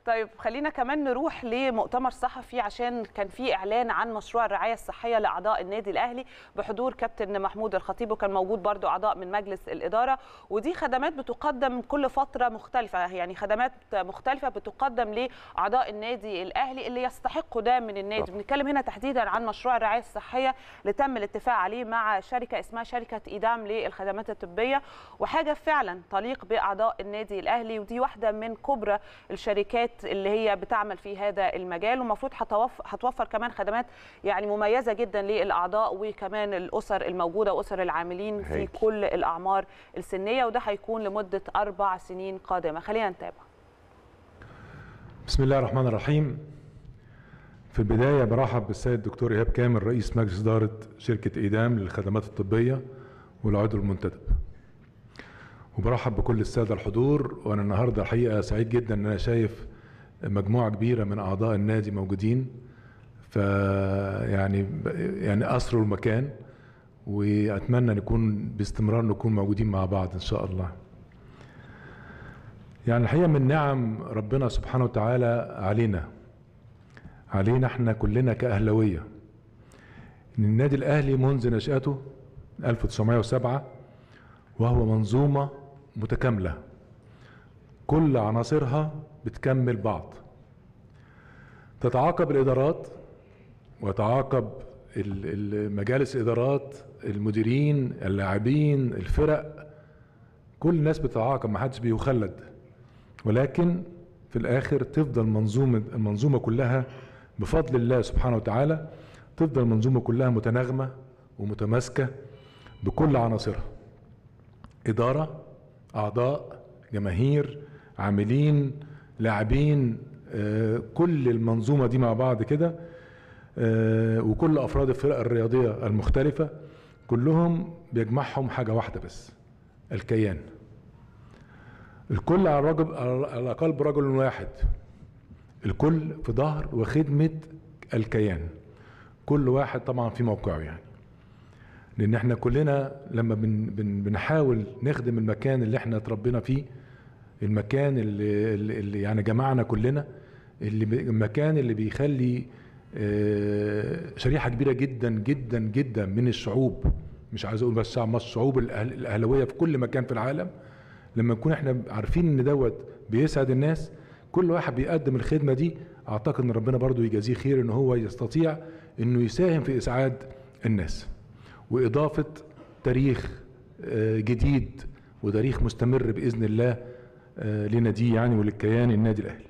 طيب خلينا كمان نروح لمؤتمر صحفي عشان كان في اعلان عن مشروع الرعايه الصحيه لاعضاء النادي الاهلي بحضور كابتن محمود الخطيب وكان موجود برضو اعضاء من مجلس الاداره ودي خدمات بتقدم كل فتره مختلفه يعني خدمات مختلفه بتقدم لاعضاء النادي الاهلي اللي يستحقوا ده من النادي بنتكلم هنا تحديدا عن مشروع الرعايه الصحيه اللي تم الاتفاق عليه مع شركه اسمها شركه ايدام للخدمات الطبيه وحاجه فعلا تليق باعضاء النادي الاهلي ودي واحده من كبرى الشركات اللي هي بتعمل في هذا المجال ومفروض هتوفر كمان خدمات يعني مميزه جدا للاعضاء وكمان الاسر الموجوده واسر العاملين في هيك. كل الاعمار السنيه وده هيكون لمده اربع سنين قادمه خلينا نتابع بسم الله الرحمن الرحيم في البداية برحب بالسيد الدكتور إيهاب كامل رئيس مجلس إدارة شركة إيدام للخدمات الطبية والعضو المنتدب وبرحب بكل السادة الحضور وأنا النهاردة الحقيقة سعيد جدا أن أنا شايف مجموعة كبيرة من أعضاء النادي موجودين ف يعني يعني أسروا المكان وأتمنى نكون باستمرار نكون موجودين مع بعض إن شاء الله يعني الحقيقة من نعم ربنا سبحانه وتعالى علينا علينا احنا كلنا كأهلوية ان النادي الاهلي منذ نشأته 1907 وهو منظومة متكاملة كل عناصرها بتكمل بعض تتعاقب الادارات وتعاقب ال- ال- مجالس الادارات المديرين اللاعبين الفرق كل الناس بتتعاقب محدش بيخلد ولكن في الاخر تفضل منظومه المنظومه كلها بفضل الله سبحانه وتعالى تفضل المنظومه كلها متناغمه ومتماسكه بكل عناصرها اداره اعضاء جماهير عاملين لاعبين آه، كل المنظومه دي مع بعض كده آه، وكل افراد الفرق الرياضيه المختلفه كلهم بيجمعهم حاجه واحده بس الكيان الكل على رجل على قلب رجل واحد الكل في ظهر وخدمة الكيان كل واحد طبعا في موقعه يعني لان احنا كلنا لما بن بن بنحاول نخدم المكان اللي احنا اتربينا فيه المكان اللي, اللي اللي يعني جمعنا كلنا اللي بي- المكان اللي بيخلي آه، شريحة كبيرة جدا جدا جدا من الشعوب مش عايز اقول بس شعب مصر الشعوب الأهل- الاهلاوية في كل مكان في العالم لما نكون احنا عارفين ان دوت بيسعد الناس كل واحد بيقدم الخدمه دي اعتقد ان ربنا برضو يجازيه خير ان هو يستطيع انه يساهم في اسعاد الناس واضافه تاريخ آه، جديد وتاريخ مستمر باذن الله آه، لناديه يعني وللكيان النادي الاهلي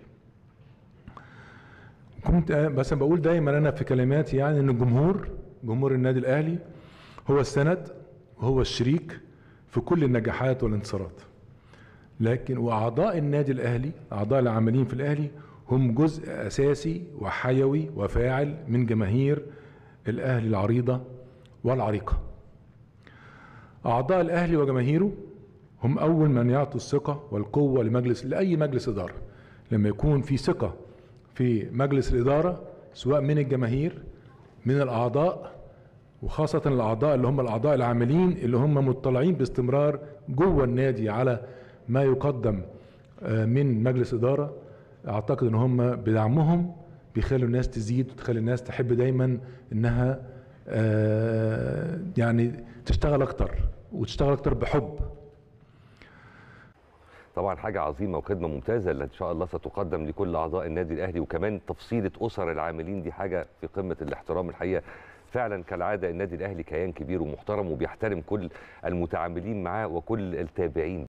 كنت آه، بس بقول دايما انا في كلماتي يعني ان الجمهور جمهور النادي الاهلي هو السند وهو الشريك في كل النجاحات والانتصارات لكن واعضاء النادي الاهلي اعضاء العاملين في الاهلي هم جزء اساسي وحيوي وفاعل من جماهير الاهلي العريضه والعريقه اعضاء الاهلي وجماهيره هم اول من يعطوا الثقه والقوه لمجلس لاي مجلس اداره لما يكون في ثقه في مجلس الاداره سواء من الجماهير من الاعضاء وخاصة الأعضاء اللي هم الأعضاء العاملين اللي هم مطلعين باستمرار جوه النادي على ما يقدم آه، من مجلس إدارة أعتقد إن هم بدعمهم بيخلوا الناس تزيد وتخلي الناس تحب دايما إنها آه، يعني تشتغل أكتر وتشتغل أكتر بحب طبعا حاجه عظيمه وخدمه ممتازه اللي ان شاء الله ستقدم لكل اعضاء النادي الاهلي وكمان تفصيله اسر العاملين دي حاجه في قمه الاحترام الحقيقه فعلا كالعاده النادي الاهلي كيان كبير ومحترم وبيحترم كل المتعاملين معاه وكل التابعين